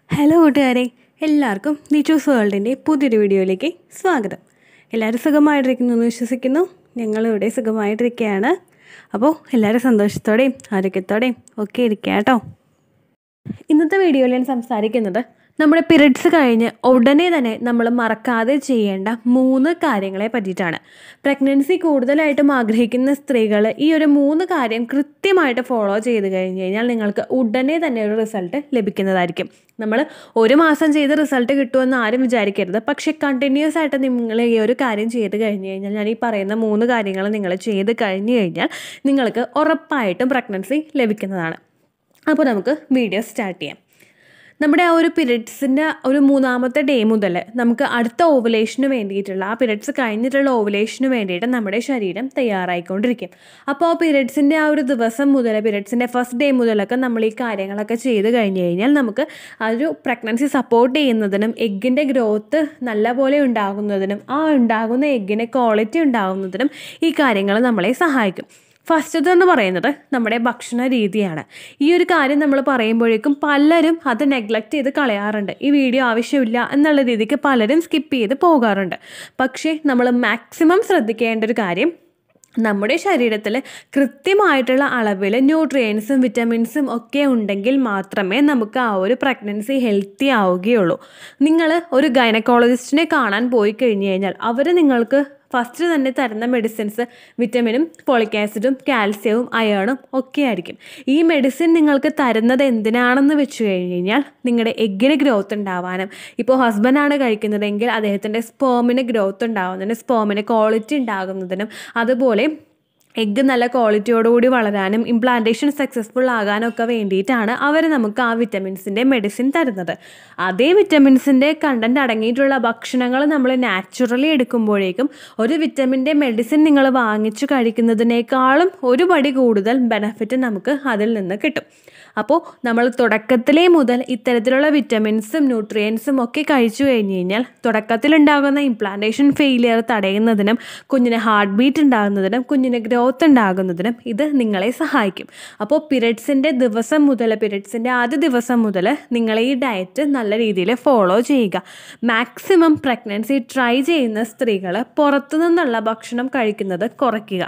hello കൂട്ടുകാരെ എല്ലാവർക്കും നിച്ചൂസ് വേൾഡിൻ്റെ പുതിയൊരു വീഡിയോയിലേക്ക് സ്വാഗതം എല്ലാവരും സുഖമായിട്ടിരിക്കുന്നു എന്ന് വിശ്വസിക്കുന്നു ഞങ്ങളിവിടെ സുഖമായിട്ടിരിക്കുകയാണ് അപ്പോൾ എല്ലാവരും സന്തോഷത്തോടെയും ആരോഗ്യത്തോടെയും ഒക്കെ ഇരിക്കുക കേട്ടോ ഇന്നത്തെ വീഡിയോയിൽ ഞാൻ സംസാരിക്കുന്നത് നമ്മുടെ പീരിയഡ്സ് കഴിഞ്ഞ് ഉടനെ തന്നെ നമ്മൾ മറക്കാതെ ചെയ്യേണ്ട മൂന്ന് കാര്യങ്ങളെ പറ്റിയിട്ടാണ് പ്രഗ്നൻസി കൂടുതലായിട്ടും ആഗ്രഹിക്കുന്ന സ്ത്രീകൾ ഈ ഒരു മൂന്ന് കാര്യം കൃത്യമായിട്ട് ഫോളോ ചെയ്ത് കഴിഞ്ഞ് കഴിഞ്ഞാൽ നിങ്ങൾക്ക് ഉടനെ തന്നെ ഒരു റിസൾട്ട് ലഭിക്കുന്നതായിരിക്കും നമ്മൾ ഒരു മാസം ചെയ്ത് റിസൾട്ട് കിട്ടുമെന്ന് ആരും വിചാരിക്കരുത് പക്ഷേ കണ്ടിന്യൂസ് ആയിട്ട് നിങ്ങൾ ഈ ഒരു കാര്യം ചെയ്ത് കഴിഞ്ഞ് കഴിഞ്ഞാൽ ഞാൻ ഈ പറയുന്ന മൂന്ന് കാര്യങ്ങൾ നിങ്ങൾ ചെയ്ത് കഴിഞ്ഞ് കഴിഞ്ഞാൽ നിങ്ങൾക്ക് ഉറപ്പായിട്ടും പ്രഗ്നൻസി ലഭിക്കുന്നതാണ് അപ്പോൾ നമുക്ക് വീഡിയോ സ്റ്റാർട്ട് ചെയ്യാം നമ്മുടെ ആ ഒരു പീരിയഡ്സിൻ്റെ ഒരു മൂന്നാമത്തെ ഡേ മുതൽ നമുക്ക് അടുത്ത ഓവുലേഷന് വേണ്ടിയിട്ടുള്ള ആ പീരിയഡ്സ് കഴിഞ്ഞിട്ടുള്ള ഓവുലേഷന് വേണ്ടിയിട്ട് നമ്മുടെ ശരീരം തയ്യാറായിക്കൊണ്ടിരിക്കും അപ്പോൾ ആ പീരിയഡ്സിൻ്റെ ആ ഒരു ദിവസം മുതൽ പീരിയഡ്സിൻ്റെ ഫസ്റ്റ് ഡേ മുതലൊക്കെ നമ്മൾ ഈ കാര്യങ്ങളൊക്കെ ചെയ്ത് കഴിഞ്ഞ് കഴിഞ്ഞാൽ നമുക്ക് ആ ഒരു പ്രഗ്നൻസി സപ്പോർട്ട് ചെയ്യുന്നതിനും എഗ്ഗിൻ്റെ ഗ്രോത്ത് നല്ലപോലെ ഉണ്ടാകുന്നതിനും ആ ഉണ്ടാകുന്ന എഗ്ഗിൻ്റെ ക്വാളിറ്റി ഉണ്ടാകുന്നതിനും ഈ കാര്യങ്ങൾ നമ്മളെ സഹായിക്കും ഫസ്റ്റത്തെ എന്ന് പറയുന്നത് നമ്മുടെ ഭക്ഷണ രീതിയാണ് ഈ ഒരു കാര്യം നമ്മൾ പറയുമ്പോഴേക്കും പലരും അത് നെഗ്ലക്റ്റ് ചെയ്ത് കളയാറുണ്ട് ഈ വീഡിയോ ആവശ്യമില്ല എന്നുള്ള രീതിക്ക് പലരും സ്കിപ്പ് ചെയ്ത് പോകാറുണ്ട് പക്ഷേ നമ്മൾ മാക്സിമം ശ്രദ്ധിക്കേണ്ട ഒരു കാര്യം നമ്മുടെ ശരീരത്തിൽ കൃത്യമായിട്ടുള്ള അളവിൽ ന്യൂട്രിയൻസും വിറ്റമിൻസും ഒക്കെ ഉണ്ടെങ്കിൽ മാത്രമേ നമുക്ക് ആ ഒരു പ്രഗ്നൻസി ഹെൽത്തി ആവുകയുള്ളൂ നിങ്ങൾ ഒരു ഗൈനക്കോളജിസ്റ്റിനെ കാണാൻ പോയി കഴിഞ്ഞ് കഴിഞ്ഞാൽ അവർ നിങ്ങൾക്ക് ഫസ്റ്റ് തന്നെ തരുന്ന മെഡിസിൻസ് വിറ്റമിനും ഫോളിക് ആസിഡും കാൽസ്യവും അയേണും ഒക്കെ ആയിരിക്കും ഈ മെഡിസിൻ നിങ്ങൾക്ക് തരുന്നത് എന്തിനാണെന്ന് വെച്ച് കഴിഞ്ഞ് കഴിഞ്ഞാൽ നിങ്ങളുടെ എഗ്ഗിന് ഗ്രോത്ത് ഉണ്ടാവാനും ഇപ്പോൾ ഹസ്ബൻഡാണ് കഴിക്കുന്നതെങ്കിൽ അദ്ദേഹത്തിൻ്റെ സ്പേമിന് ഗ്രോത്ത് ഉണ്ടാവുന്നതിനും സ്പേമിന് ക്വാളിറ്റി ഉണ്ടാകുന്നതിനും അതുപോലെ എഗ്ഗ് നല്ല ക്വാളിറ്റിയോടുകൂടി വളരാനും ഇംപ്ലാന്റേഷൻ സക്സസ്ഫുൾ ആകാനും ഒക്കെ വേണ്ടിയിട്ടാണ് അവർ നമുക്ക് ആ വിറ്റമിൻസിൻ്റെ മെഡിസിൻ തരുന്നത് അതേ വിറ്റമിൻസിൻ്റെ കണ്ടന്റ് അടങ്ങിയിട്ടുള്ള ഭക്ഷണങ്ങൾ നമ്മൾ നാച്ചുറലി എടുക്കുമ്പോഴേക്കും ഒരു വിറ്റമിൻ്റെ മെഡിസിൻ നിങ്ങൾ വാങ്ങിച്ചു കഴിക്കുന്നതിനേക്കാളും ഒരു പടി കൂടുതൽ ബെനഫിറ്റ് നമുക്ക് അതിൽ നിന്ന് കിട്ടും അപ്പോൾ നമ്മൾ തുടക്കത്തിലേ മുതൽ ഇത്തരത്തിലുള്ള വിറ്റമിൻസും ന്യൂട്രിയൻസും ഒക്കെ കഴിച്ചു കഴിഞ്ഞ് കഴിഞ്ഞാൽ തുടക്കത്തിലുണ്ടാകുന്ന ഇംപ്ലാന്റേഷൻ ഫെയിലിയർ തടയുന്നതിനും കുഞ്ഞിന് ഹാർട്ട് ബീറ്റ് ഉണ്ടാകുന്നതിനും കുഞ്ഞിന് ഗ്രോത്ത് ഉണ്ടാകുന്നതിനും ഇത് നിങ്ങളെ സഹായിക്കും അപ്പോൾ പിരിയഡ്സിൻ്റെ ദിവസം മുതൽ പിരിയഡ്സിൻ്റെ ആദ്യ ദിവസം മുതൽ നിങ്ങൾ ഈ ഡയറ്റ് നല്ല രീതിയിൽ ഫോളോ ചെയ്യുക മാക്സിമം പ്രഗ്നൻസി ട്രൈ ചെയ്യുന്ന സ്ത്രീകൾ പുറത്തു നിന്നുള്ള ഭക്ഷണം കഴിക്കുന്നത് കുറയ്ക്കുക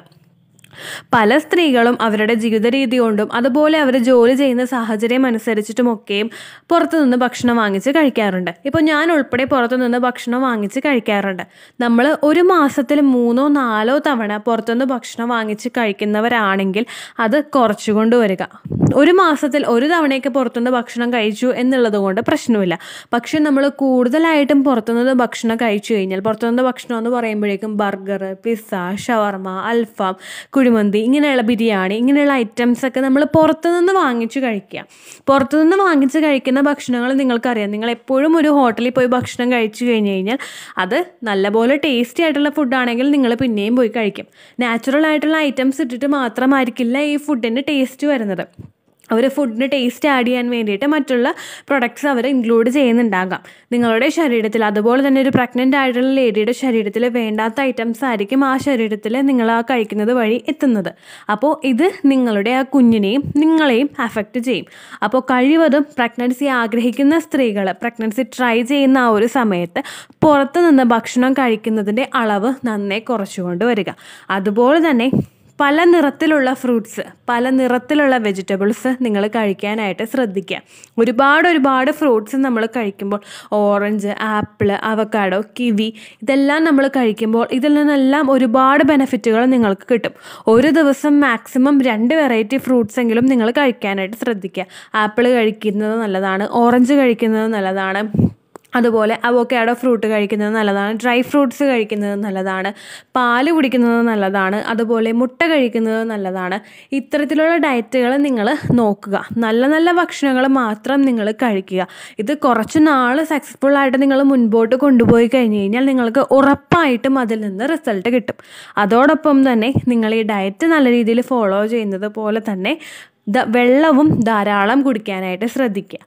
പല സ്ത്രീകളും അവരുടെ ജീവിത രീതി കൊണ്ടും അതുപോലെ അവർ ജോലി ചെയ്യുന്ന സാഹചര്യം അനുസരിച്ചിട്ടുമൊക്കെയും പുറത്തുനിന്ന് ഭക്ഷണം വാങ്ങിച്ച് കഴിക്കാറുണ്ട് ഇപ്പോൾ ഞാൻ ഉൾപ്പെടെ പുറത്തുനിന്ന് ഭക്ഷണം വാങ്ങിച്ച് കഴിക്കാറുണ്ട് നമ്മൾ ഒരു മാസത്തിൽ മൂന്നോ നാലോ തവണ പുറത്തുനിന്ന് ഭക്ഷണം വാങ്ങിച്ച് കഴിക്കുന്നവരാണെങ്കിൽ അത് കുറച്ചു കൊണ്ടുവരിക ഒരു മാസത്തിൽ ഒരു തവണയൊക്കെ പുറത്തുനിന്ന് ഭക്ഷണം കഴിച്ചു എന്നുള്ളത് കൊണ്ട് പ്രശ്നമില്ല പക്ഷെ നമ്മൾ കൂടുതലായിട്ടും പുറത്തുനിന്ന് ഭക്ഷണം കഴിച്ചു കഴിഞ്ഞാൽ പുറത്തുനിന്ന് ഭക്ഷണം എന്ന് പറയുമ്പോഴേക്കും ബർഗർ പിസ്സ ഷവർമ അൽഫാം കുഴിമന്തി ഇങ്ങനെയുള്ള ബിരിയാണി ഇങ്ങനെയുള്ള ഐറ്റംസ് ഒക്കെ നമ്മൾ പുറത്തുനിന്ന് വാങ്ങിച്ചു കഴിക്കുക പുറത്തുനിന്ന് വാങ്ങിച്ച് കഴിക്കുന്ന ഭക്ഷണങ്ങൾ നിങ്ങൾക്കറിയാം നിങ്ങൾ എപ്പോഴും ഒരു ഹോട്ടലിൽ പോയി ഭക്ഷണം കഴിച്ചു കഴിഞ്ഞ് കഴിഞ്ഞാൽ അത് നല്ലപോലെ ടേസ്റ്റി ആയിട്ടുള്ള ഫുഡാണെങ്കിൽ നിങ്ങൾ പിന്നെയും പോയി കഴിക്കും നാച്ചുറൽ ആയിട്ടുള്ള ഐറ്റംസ് ഇട്ടിട്ട് മാത്രമായിരിക്കില്ല ഈ ഫുഡിൻ്റെ ടേസ്റ്റ് വരുന്നത് അവർ ഫുഡിന് ടേസ്റ്റ് ആഡ് ചെയ്യാൻ വേണ്ടിയിട്ട് മറ്റുള്ള പ്രൊഡക്ട്സ് അവർ ഇൻക്ലൂഡ് ചെയ്യുന്നുണ്ടാകാം നിങ്ങളുടെ ശരീരത്തിൽ അതുപോലെ തന്നെ ഒരു പ്രഗ്നൻ്റ് ആയിട്ടുള്ള ലേഡിയുടെ ശരീരത്തിൽ വേണ്ടാത്ത ഐറ്റംസ് ആയിരിക്കും ആ ശരീരത്തിൽ നിങ്ങൾ ആ കഴിക്കുന്നത് വഴി എത്തുന്നത് അപ്പോൾ ഇത് നിങ്ങളുടെ ആ കുഞ്ഞിനെയും നിങ്ങളെയും അഫക്റ്റ് ചെയ്യും അപ്പോൾ കഴിവതും പ്രഗ്നൻസി ആഗ്രഹിക്കുന്ന സ്ത്രീകൾ പ്രഗ്നൻസി ട്രൈ ചെയ്യുന്ന ആ ഒരു സമയത്ത് പുറത്ത് നിന്ന് ഭക്ഷണം കഴിക്കുന്നതിൻ്റെ അളവ് നന്നേ കുറച്ചുകൊണ്ട് വരിക അതുപോലെ തന്നെ പല നിറത്തിലുള്ള ഫ്രൂട്ട്സ് പല നിറത്തിലുള്ള വെജിറ്റബിൾസ് നിങ്ങൾ കഴിക്കാനായിട്ട് ശ്രദ്ധിക്കുക ഒരുപാട് ഒരുപാട് ഫ്രൂട്ട്സ് നമ്മൾ കഴിക്കുമ്പോൾ ഓറഞ്ച് ആപ്പിൾ അവക്കാഡോ കിവി ഇതെല്ലാം നമ്മൾ കഴിക്കുമ്പോൾ ഇതിൽ നിന്നെല്ലാം ഒരുപാട് ബെനിഫിറ്റുകൾ നിങ്ങൾക്ക് കിട്ടും ഒരു ദിവസം മാക്സിമം രണ്ട് വെറൈറ്റി ഫ്രൂട്ട്സ് എങ്കിലും നിങ്ങൾ കഴിക്കാനായിട്ട് ശ്രദ്ധിക്കുക ആപ്പിൾ കഴിക്കുന്നത് നല്ലതാണ് ഓറഞ്ച് കഴിക്കുന്നത് നല്ലതാണ് അതുപോലെ അവോക്കാഡോ ഫ്രൂട്ട് കഴിക്കുന്നത് നല്ലതാണ് ഡ്രൈ ഫ്രൂട്ട്സ് കഴിക്കുന്നത് നല്ലതാണ് പാല് കുടിക്കുന്നത് നല്ലതാണ് അതുപോലെ മുട്ട കഴിക്കുന്നത് നല്ലതാണ് ഇത്തരത്തിലുള്ള ഡയറ്റുകൾ നിങ്ങൾ നോക്കുക നല്ല നല്ല ഭക്ഷണങ്ങൾ മാത്രം നിങ്ങൾ കഴിക്കുക ഇത് കുറച്ച് നാൾ സക്സസ്ഫുൾ ആയിട്ട് നിങ്ങൾ മുൻപോട്ട് കൊണ്ടുപോയി കഴിഞ്ഞ് കഴിഞ്ഞാൽ നിങ്ങൾക്ക് ഉറപ്പായിട്ടും അതിൽ നിന്ന് റിസൾട്ട് കിട്ടും അതോടൊപ്പം തന്നെ നിങ്ങൾ ഈ ഡയറ്റ് നല്ല രീതിയിൽ ഫോളോ ചെയ്യുന്നത് പോലെ തന്നെ വെള്ളവും ധാരാളം കുടിക്കാനായിട്ട് ശ്രദ്ധിക്കുക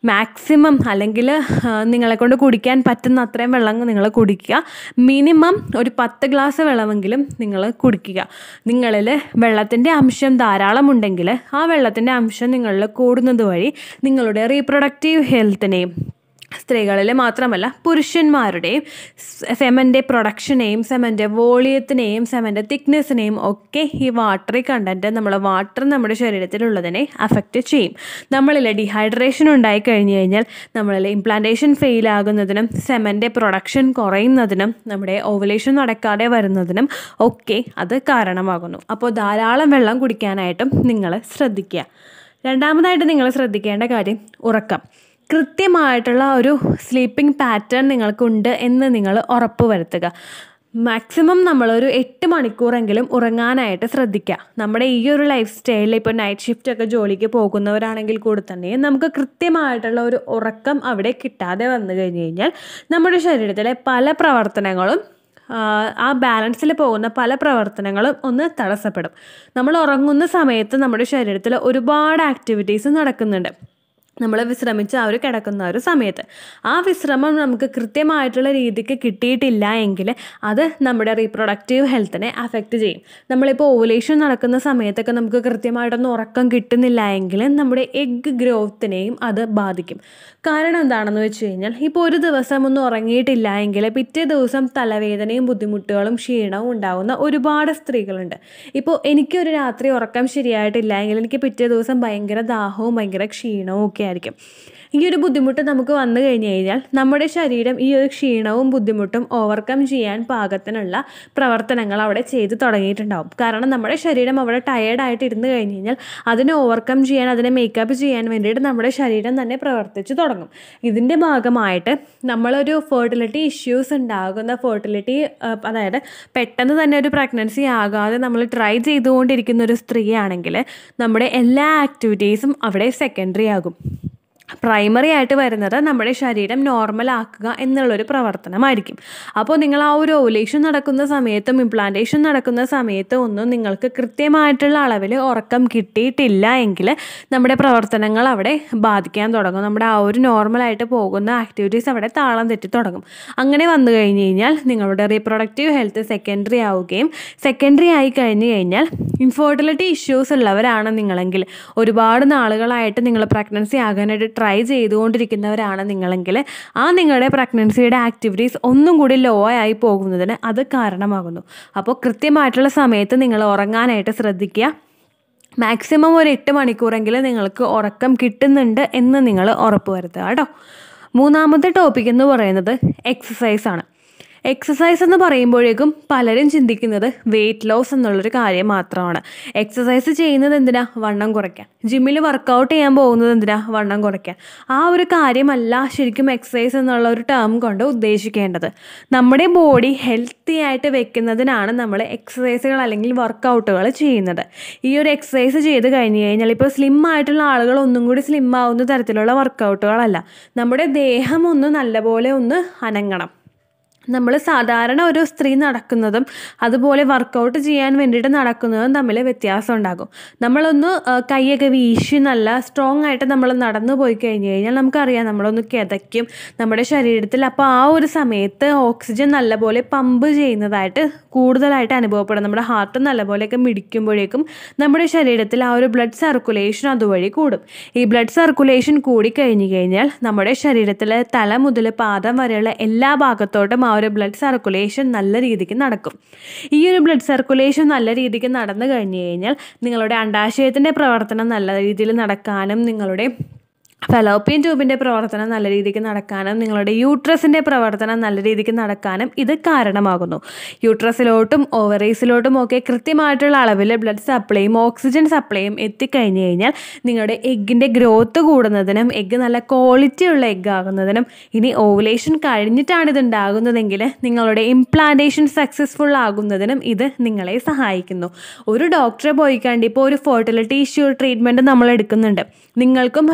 മാക്സിമം അല്ലെങ്കിൽ നിങ്ങളെ കൊണ്ട് കുടിക്കാൻ പറ്റുന്ന അത്രയും വെള്ളം നിങ്ങൾ കുടിക്കുക മിനിമം ഒരു പത്ത് ഗ്ലാസ് വെള്ളമെങ്കിലും നിങ്ങൾ കുടിക്കുക നിങ്ങളിൽ വെള്ളത്തിൻ്റെ അംശം ധാരാളം ഉണ്ടെങ്കിൽ ആ വെള്ളത്തിൻ്റെ അംശം നിങ്ങളിൽ കൂടുന്നത് വഴി നിങ്ങളുടെ റീപ്രൊഡക്റ്റീവ് ഹെൽത്തിനെയും സ്ത്രീകളിൽ മാത്രമല്ല പുരുഷന്മാരുടെയും സെമൻ്റെ പ്രൊഡക്ഷനെയും സെമൻ്റെ വോളിയത്തിനെയും സെമൻ്റെ തിക്നെസ്സിനെയും ഒക്കെ ഈ വാട്ടറി കണ്ടൻറ്റ് നമ്മളെ വാട്ടർ നമ്മുടെ ശരീരത്തിലുള്ളതിനെ അഫക്റ്റ് ചെയ്യും നമ്മളിൽ ഡീഹൈഡ്രേഷൻ ഉണ്ടായി കഴിഞ്ഞു കഴിഞ്ഞാൽ നമ്മളിൽ ഇംപ്ലാന്റേഷൻ ഫെയിൽ ആകുന്നതിനും സെമൻ്റെ പ്രൊഡക്ഷൻ കുറയുന്നതിനും നമ്മുടെ ഓവുലേഷൻ നടക്കാതെ വരുന്നതിനും ഒക്കെ അത് കാരണമാകുന്നു അപ്പോൾ ധാരാളം വെള്ളം കുടിക്കാനായിട്ടും നിങ്ങൾ ശ്രദ്ധിക്കുക രണ്ടാമതായിട്ട് നിങ്ങൾ ശ്രദ്ധിക്കേണ്ട കാര്യം ഉറക്കം കൃത്യമായിട്ടുള്ള ഒരു സ്ലീപ്പിംഗ് പാറ്റേൺ നിങ്ങൾക്കുണ്ട് എന്ന് നിങ്ങൾ ഉറപ്പ് വരുത്തുക മാക്സിമം നമ്മളൊരു എട്ട് മണിക്കൂറെങ്കിലും ഉറങ്ങാനായിട്ട് ശ്രദ്ധിക്കുക നമ്മുടെ ഈ ഒരു ലൈഫ് സ്റ്റൈലിൽ ഇപ്പോൾ നൈറ്റ് ഷിഫ്റ്റ് ഒക്കെ ജോലിക്ക് പോകുന്നവരാണെങ്കിൽ കൂടി തന്നെ നമുക്ക് കൃത്യമായിട്ടുള്ള ഒരു ഉറക്കം അവിടെ കിട്ടാതെ വന്നു കഴിഞ്ഞ് കഴിഞ്ഞാൽ നമ്മുടെ ശരീരത്തിലെ പല പ്രവർത്തനങ്ങളും ആ ബാലൻസിൽ പോകുന്ന പല പ്രവർത്തനങ്ങളും ഒന്ന് തടസ്സപ്പെടും നമ്മൾ ഉറങ്ങുന്ന സമയത്ത് നമ്മുടെ ശരീരത്തിൽ ഒരുപാട് ആക്ടിവിറ്റീസ് നടക്കുന്നുണ്ട് നമ്മൾ വിശ്രമിച്ച് അവർ കിടക്കുന്ന ഒരു സമയത്ത് ആ വിശ്രമം നമുക്ക് കൃത്യമായിട്ടുള്ള രീതിക്ക് കിട്ടിയിട്ടില്ല എങ്കിൽ അത് നമ്മുടെ റീപ്രൊഡക്റ്റീവ് ഹെൽത്തിനെ അഫക്റ്റ് ചെയ്യും നമ്മളിപ്പോൾ ഓവുലേഷൻ നടക്കുന്ന സമയത്തൊക്കെ നമുക്ക് കൃത്യമായിട്ടൊന്നും ഉറക്കം കിട്ടുന്നില്ല എങ്കിൽ നമ്മുടെ എഗ് ഗ്രോത്തിനെയും അത് ബാധിക്കും കാരണം എന്താണെന്ന് വെച്ച് കഴിഞ്ഞാൽ ഇപ്പോൾ ഒരു ദിവസം ഒന്നും ഉറങ്ങിയിട്ടില്ല എങ്കിൽ പിറ്റേ ദിവസം തലവേദനയും ബുദ്ധിമുട്ടുകളും ക്ഷീണവും ഉണ്ടാകുന്ന ഒരുപാട് സ്ത്രീകളുണ്ട് ഇപ്പോൾ എനിക്കൊരു രാത്രി ഉറക്കം ശരിയായിട്ടില്ല എങ്കിൽ എനിക്ക് പിറ്റേ ദിവസം ഭയങ്കര ദാഹവും ഭയങ്കര ക്ഷീണവും ഒക്കെ ആയിരിക്കും ഈ ഒരു ബുദ്ധിമുട്ട് നമുക്ക് വന്നു കഴിഞ്ഞു കഴിഞ്ഞാൽ നമ്മുടെ ശരീരം ഈ ഒരു ക്ഷീണവും ബുദ്ധിമുട്ടും ഓവർകം ചെയ്യാൻ പാകത്തിനുള്ള പ്രവർത്തനങ്ങൾ അവിടെ ചെയ്ത് തുടങ്ങിയിട്ടുണ്ടാവും കാരണം നമ്മുടെ ശരീരം അവിടെ ടയേർഡായിട്ട് ഇരുന്ന് കഴിഞ്ഞ് കഴിഞ്ഞാൽ അതിനെ ഓവർകം ചെയ്യാൻ അതിനെ മേക്കപ്പ് ചെയ്യാൻ വേണ്ടിയിട്ട് നമ്മുടെ ശരീരം തന്നെ പ്രവർത്തിച്ച് തുടങ്ങും ഇതിൻ്റെ ഭാഗമായിട്ട് നമ്മളൊരു ഫെർട്ടിലിറ്റി ഇഷ്യൂസ് ഉണ്ടാകുന്ന ഫെർട്ടിലിറ്റി അതായത് പെട്ടെന്ന് തന്നെ ഒരു പ്രഗ്നൻസി ആകാതെ നമ്മൾ ട്രൈ ചെയ്തുകൊണ്ടിരിക്കുന്ന ഒരു സ്ത്രീയാണെങ്കിൽ നമ്മുടെ എല്ലാ ആക്ടിവിറ്റീസും അവിടെ സെക്കൻഡറി ആകും പ്രൈമറി ആയിട്ട് വരുന്നത് നമ്മുടെ ശരീരം നോർമൽ ആക്കുക എന്നുള്ളൊരു പ്രവർത്തനമായിരിക്കും അപ്പോൾ നിങ്ങൾ ആ ഒരു ഓവുലേഷൻ നടക്കുന്ന സമയത്തും ഇംപ്ലാന്റേഷൻ നടക്കുന്ന സമയത്തും ഒന്നും നിങ്ങൾക്ക് കൃത്യമായിട്ടുള്ള അളവിൽ ഉറക്കം കിട്ടിയിട്ടില്ല എങ്കിൽ നമ്മുടെ പ്രവർത്തനങ്ങൾ അവിടെ ബാധിക്കാൻ തുടങ്ങും നമ്മുടെ ആ ഒരു നോർമലായിട്ട് പോകുന്ന ആക്ടിവിറ്റീസ് അവിടെ താളം തെറ്റി തുടങ്ങും അങ്ങനെ വന്നു കഴിഞ്ഞ് കഴിഞ്ഞാൽ നിങ്ങളുടെ റീപ്രൊഡക്റ്റീവ് ഹെൽത്ത് സെക്കൻഡറി ആവുകയും സെക്കൻഡറി ആയി കഴിഞ്ഞ് കഴിഞ്ഞാൽ ഇൻഫെർട്ടിലിറ്റി ഇഷ്യൂസ് ഉള്ളവരാണ് നിങ്ങളെങ്കിൽ ഒരുപാട് നാളുകളായിട്ട് നിങ്ങൾ പ്രഗ്നൻസി ആകാനായിട്ട് ട്രൈ ചെയ്തുകൊണ്ടിരിക്കുന്നവരാണ് നിങ്ങളെങ്കിൽ ആ നിങ്ങളുടെ പ്രഗ്നൻസിയുടെ ആക്ടിവിറ്റീസ് ഒന്നും കൂടി ലോ ആയി പോകുന്നതിന് അത് കാരണമാകുന്നു അപ്പോൾ കൃത്യമായിട്ടുള്ള സമയത്ത് നിങ്ങൾ ഉറങ്ങാനായിട്ട് ശ്രദ്ധിക്കുക മാക്സിമം ഒരു എട്ട് മണിക്കൂറെങ്കിലും നിങ്ങൾക്ക് ഉറക്കം കിട്ടുന്നുണ്ട് എന്ന് നിങ്ങൾ ഉറപ്പ് വരുത്തുക കേട്ടോ മൂന്നാമത്തെ ടോപ്പിക് എന്ന് പറയുന്നത് എക്സസൈസ് ആണ് എക്സസൈസ് എന്ന് പറയുമ്പോഴേക്കും പലരും ചിന്തിക്കുന്നത് വെയിറ്റ് ലോസ് എന്നുള്ളൊരു കാര്യം മാത്രമാണ് എക്സസൈസ് ചെയ്യുന്നത് എന്തിനാ വണ്ണം കുറയ്ക്കാൻ ജിമ്മിൽ വർക്കൗട്ട് ചെയ്യാൻ പോകുന്നത് എന്തിനാ വണ്ണം കുറയ്ക്കാൻ ആ ഒരു കാര്യമല്ല ശരിക്കും എക്സസൈസ് എന്നുള്ള ഒരു ടേം കൊണ്ട് ഉദ്ദേശിക്കേണ്ടത് നമ്മുടെ ബോഡി ഹെൽത്തി ആയിട്ട് വെക്കുന്നതിനാണ് നമ്മൾ എക്സസൈസുകൾ അല്ലെങ്കിൽ വർക്കൗട്ടുകൾ ചെയ്യുന്നത് ഈ ഒരു എക്സസൈസ് ചെയ്ത് കഴിഞ്ഞ് കഴിഞ്ഞാൽ ഇപ്പോൾ സ്ലിം ആയിട്ടുള്ള ആളുകൾ ഒന്നും കൂടി സ്ലിം ആവുന്ന തരത്തിലുള്ള വർക്കൗട്ടുകളല്ല നമ്മുടെ ദേഹം ഒന്ന് നല്ലപോലെ ഒന്ന് അനങ്ങണം നമ്മൾ സാധാരണ ഒരു സ്ത്രീ നടക്കുന്നതും അതുപോലെ വർക്കൗട്ട് ചെയ്യാൻ വേണ്ടിയിട്ട് നടക്കുന്നതും തമ്മിൽ വ്യത്യാസം ഉണ്ടാകും നമ്മളൊന്ന് കൈയൊക്കെ വീശി നല്ല സ്ട്രോങ് ആയിട്ട് നമ്മൾ നടന്നു പോയി കഴിഞ്ഞ് കഴിഞ്ഞാൽ നമുക്കറിയാം നമ്മളൊന്ന് കിതയ്ക്കും നമ്മുടെ ശരീരത്തിൽ അപ്പോൾ ആ ഒരു സമയത്ത് ഓക്സിജൻ നല്ലപോലെ പമ്പ് ചെയ്യുന്നതായിട്ട് കൂടുതലായിട്ട് അനുഭവപ്പെടും നമ്മുടെ ഹാർട്ട് നല്ലപോലെയൊക്കെ മിടിക്കുമ്പോഴേക്കും നമ്മുടെ ശരീരത്തിൽ ആ ഒരു ബ്ലഡ് സർക്കുലേഷൻ അതുവഴി കൂടും ഈ ബ്ലഡ് സർക്കുലേഷൻ കൂടിക്കഴിഞ്ഞ് കഴിഞ്ഞാൽ നമ്മുടെ ശരീരത്തിൽ തല മുതൽ പാദം വരെയുള്ള എല്ലാ ഭാഗത്തോട്ടും ആ ഒരു ബ്ലഡ് സർക്കുലേഷൻ നല്ല രീതിക്ക് നടക്കും ഈ ഒരു ബ്ലഡ് സർക്കുലേഷൻ നല്ല രീതിക്ക് നടന്നു കഴിഞ്ഞു കഴിഞ്ഞാൽ നിങ്ങളുടെ അണ്ടാശയത്തിൻ്റെ പ്രവർത്തനം നല്ല രീതിയിൽ നടക്കാനും നിങ്ങളുടെ ഫലോപ്പിയൻ ട്യൂബിൻ്റെ പ്രവർത്തനം നല്ല രീതിക്ക് നടക്കാനും നിങ്ങളുടെ യൂട്രസിൻ്റെ പ്രവർത്തനം നല്ല രീതിക്ക് നടക്കാനും ഇത് കാരണമാകുന്നു യൂട്രസിലോട്ടും ഓവറീസിലോട്ടും ഒക്കെ കൃത്യമായിട്ടുള്ള അളവിൽ ബ്ലഡ് സപ്ലൈയും ഓക്സിജൻ സപ്ലൈയും എത്തിക്കഴിഞ്ഞ് കഴിഞ്ഞാൽ നിങ്ങളുടെ എഗ്ഗിൻ്റെ ഗ്രോത്ത് കൂടുന്നതിനും എഗ്ഗ് നല്ല ക്വാളിറ്റി ഉള്ള എഗ്ഗ് ആകുന്നതിനും ഇനി ഓവുലേഷൻ കഴിഞ്ഞിട്ടാണ് ഇത് ഉണ്ടാകുന്നതെങ്കിൽ നിങ്ങളുടെ ഇംപ്ലാന്റേഷൻ സക്സസ്ഫുൾ ആകുന്നതിനും ഇത് നിങ്ങളെ സഹായിക്കുന്നു ഒരു ഡോക്ടറെ പോയി കണ്ട് ഇപ്പോൾ ഒരു ഫെർട്ടിലിറ്റി ഇഷ്യൂ ട്രീറ്റ്മെൻറ്റ് നമ്മൾ എടുക്കുന്നുണ്ട് നിങ്ങൾക്കും ഹസ്ബൻഡിനും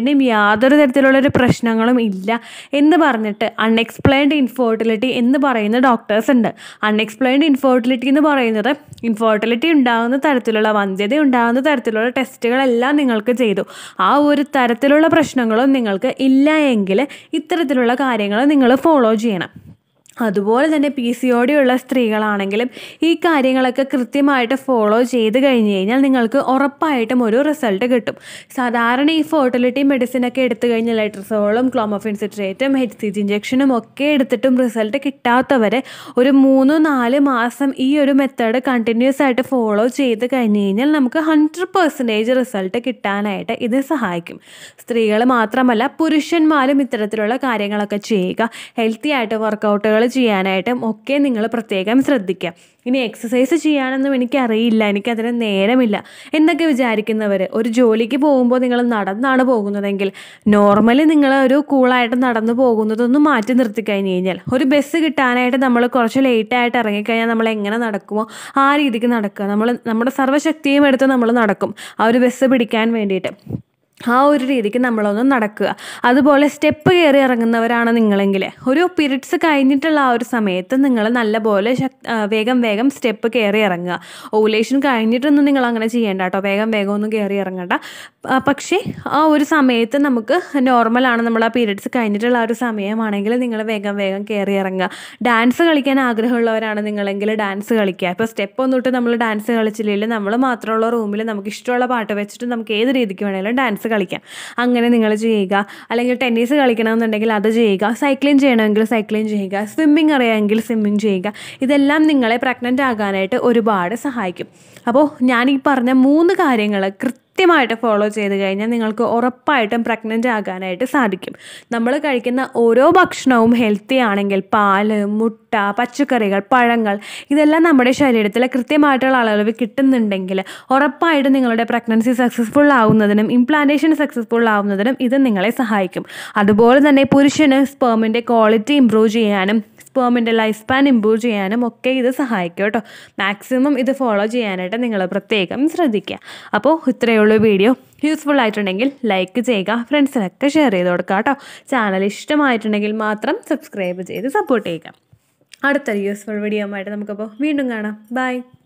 സ്പേമിൻ്റെയും യാതൊരു തരത്തിലുള്ളൊരു പ്രശ്നങ്ങളും ഇല്ല എന്ന് പറഞ്ഞിട്ട് അൺഎക്സ്പ്ലെയിൻഡ് ഇൻഫെർട്ടിലിറ്റി എന്ന് പറയുന്ന ഡോക്ടേഴ്സ് ഉണ്ട് അൺഎക്സ്പ്ലെയിൻഡ് ഇൻഫെർട്ടിലിറ്റി എന്ന് പറയുന്നത് ഇൻഫെർട്ടിലിറ്റി ഉണ്ടാകുന്ന തരത്തിലുള്ള വന്ധ്യത ഉണ്ടാകുന്ന തരത്തിലുള്ള ടെസ്റ്റുകളെല്ലാം നിങ്ങൾക്ക് ചെയ്തു ആ ഒരു തരത്തിലുള്ള പ്രശ്നങ്ങളും നിങ്ങൾക്ക് ഇല്ല എങ്കിൽ ഇത്തരത്തിലുള്ള കാര്യങ്ങൾ നിങ്ങൾ ഫോളോ ചെയ്യണം അതുപോലെ തന്നെ പി സി ഒ ഡി ഉള്ള സ്ത്രീകളാണെങ്കിലും ഈ കാര്യങ്ങളൊക്കെ കൃത്യമായിട്ട് ഫോളോ ചെയ്ത് കഴിഞ്ഞ് കഴിഞ്ഞാൽ നിങ്ങൾക്ക് ഉറപ്പായിട്ടും ഒരു റിസൾട്ട് കിട്ടും സാധാരണ ഈ ഫെർട്ടിലിറ്റി മെഡിസിൻ ഒക്കെ എടുത്തു കഴിഞ്ഞാൽ ലെട്രസോളും ക്ലോമോഫിൻ സിട്രേറ്റും എച്ച് സി ജി ഇഞ്ചക്ഷനും ഒക്കെ എടുത്തിട്ടും റിസൾട്ട് കിട്ടാത്തവരെ ഒരു മൂന്ന് നാല് മാസം ഈ ഒരു മെത്തേഡ് കണ്ടിന്യൂസ് ആയിട്ട് ഫോളോ ചെയ്ത് കഴിഞ്ഞ് കഴിഞ്ഞാൽ നമുക്ക് ഹൺഡ്രഡ് പെർസെൻറ്റേജ് റിസൾട്ട് കിട്ടാനായിട്ട് ഇത് സഹായിക്കും സ്ത്രീകൾ മാത്രമല്ല പുരുഷന്മാരും ഇത്തരത്തിലുള്ള കാര്യങ്ങളൊക്കെ ചെയ്യുക ഹെൽത്തി ആയിട്ട് വർക്കൗട്ടുകൾ ചെയ്യാനായിട്ടും ഒക്കെ നിങ്ങൾ പ്രത്യേകം ശ്രദ്ധിക്കുക ഇനി എക്സസൈസ് ചെയ്യാനൊന്നും എനിക്കറിയില്ല എനിക്കതിന് നേരമില്ല എന്നൊക്കെ വിചാരിക്കുന്നവർ ഒരു ജോലിക്ക് പോകുമ്പോൾ നിങ്ങൾ നടന്നാണ് പോകുന്നതെങ്കിൽ നോർമലി നിങ്ങൾ ഒരു കൂളായിട്ട് നടന്നു പോകുന്നതൊന്നും മാറ്റി നിർത്തി കഴിഞ്ഞ് കഴിഞ്ഞാൽ ഒരു ബസ് കിട്ടാനായിട്ട് നമ്മൾ കുറച്ച് ലേറ്റായിട്ട് ഇറങ്ങിക്കഴിഞ്ഞാൽ നമ്മൾ എങ്ങനെ നടക്കുമോ ആ രീതിക്ക് നടക്കുക നമ്മൾ നമ്മുടെ സർവ്വശക്തിയും എടുത്ത് നമ്മൾ നടക്കും ആ ഒരു ബസ് പിടിക്കാൻ വേണ്ടിയിട്ട് ആ ഒരു രീതിക്ക് നമ്മളൊന്ന് നടക്കുക അതുപോലെ സ്റ്റെപ്പ് കയറി ഇറങ്ങുന്നവരാണ് നിങ്ങളെങ്കിൽ ഒരു പീരീഡ്സ് കഴിഞ്ഞിട്ടുള്ള ആ ഒരു സമയത്ത് നിങ്ങൾ നല്ലപോലെ ശക് വേഗം വേഗം സ്റ്റെപ്പ് കയറി ഇറങ്ങുക ഓവുലേഷൻ കഴിഞ്ഞിട്ടൊന്നും നിങ്ങൾ അങ്ങനെ ചെയ്യേണ്ട കേട്ടോ വേഗം വേഗം ഒന്നും കയറി ഇറങ്ങണ്ട പക്ഷേ ആ ഒരു സമയത്ത് നമുക്ക് നോർമലാണ് നമ്മൾ ആ പീരീഡ്സ് കഴിഞ്ഞിട്ടുള്ള ആ ഒരു സമയമാണെങ്കിൽ നിങ്ങൾ വേഗം വേഗം കയറി ഇറങ്ങുക ഡാൻസ് കളിക്കാൻ ആഗ്രഹമുള്ളവരാണ് നിങ്ങളെങ്കിൽ ഡാൻസ് കളിക്കുക ഇപ്പോൾ സ്റ്റെപ്പ് ഒന്നും ഇട്ട് നമ്മൾ ഡാൻസ് കളിച്ചില്ലെങ്കിൽ നമ്മൾ മാത്രമുള്ള റൂമിൽ നമുക്ക് ഇഷ്ടമുള്ള പാട്ട് വെച്ചിട്ട് നമുക്ക് ഏത് രീതിക്ക് വേണമെങ്കിലും ഡാൻസ് കളിക്കാം അങ്ങനെ നിങ്ങൾ ചെയ്യുക അല്ലെങ്കിൽ ടെന്നീസ് കളിക്കണമെന്നുണ്ടെങ്കിൽ അത് ചെയ്യുക സൈക്ലിംഗ് ചെയ്യണമെങ്കിൽ സൈക്ലിംഗ് ചെയ്യുക സ്വിമ്മിങ് അറിയാമെങ്കിൽ സ്വിമ്മിങ് ചെയ്യുക ഇതെല്ലാം നിങ്ങളെ പ്രഗ്നൻ്റ് ആകാനായിട്ട് ഒരുപാട് സഹായിക്കും അപ്പോൾ ഞാൻ ഈ പറഞ്ഞ മൂന്ന് കാര്യങ്ങൾ കൃത്യമായിട്ട് ഫോളോ ചെയ്ത് കഴിഞ്ഞാൽ നിങ്ങൾക്ക് ഉറപ്പായിട്ടും പ്രഗ്നൻ്റ് ആകാനായിട്ട് സാധിക്കും നമ്മൾ കഴിക്കുന്ന ഓരോ ഭക്ഷണവും ഹെൽത്തി ആണെങ്കിൽ പാല് മുട്ട പച്ചക്കറികൾ പഴങ്ങൾ ഇതെല്ലാം നമ്മുടെ ശരീരത്തിൽ കൃത്യമായിട്ടുള്ള അളവ് കിട്ടുന്നുണ്ടെങ്കിൽ ഉറപ്പായിട്ടും നിങ്ങളുടെ പ്രഗ്നൻസി സക്സസ്ഫുൾ ആവുന്നതിനും ഇംപ്ലാന്റേഷൻ സക്സസ്ഫുൾ ആവുന്നതിനും ഇത് നിങ്ങളെ സഹായിക്കും അതുപോലെ തന്നെ പുരുഷന് സ്പേമിൻ്റെ ക്വാളിറ്റി ഇമ്പ്രൂവ് ചെയ്യാനും സ്പേമിൻ്റെ ലൈഫ് സ്പാൻ ഇമ്പ്രൂവ് ചെയ്യാനും ഒക്കെ ഇത് സഹായിക്കും കേട്ടോ മാക്സിമം ഇത് ഫോളോ ചെയ്യാനായിട്ട് നിങ്ങൾ പ്രത്യേകം ശ്രദ്ധിക്കുക അപ്പോൾ ഇത്രയേ ഉള്ളൂ വീഡിയോ യൂസ്ഫുൾ ആയിട്ടുണ്ടെങ്കിൽ ലൈക്ക് ചെയ്യുക ഫ്രണ്ട്സിനൊക്കെ ഷെയർ ചെയ്ത് കൊടുക്കുക കേട്ടോ ചാനൽ ഇഷ്ടമായിട്ടുണ്ടെങ്കിൽ മാത്രം സബ്സ്ക്രൈബ് ചെയ്ത് സപ്പോർട്ട് ചെയ്യുക അടുത്തൊരു യൂസ്ഫുൾ വീഡിയോ ആയിട്ട് നമുക്കപ്പോൾ വീണ്ടും കാണാം ബൈ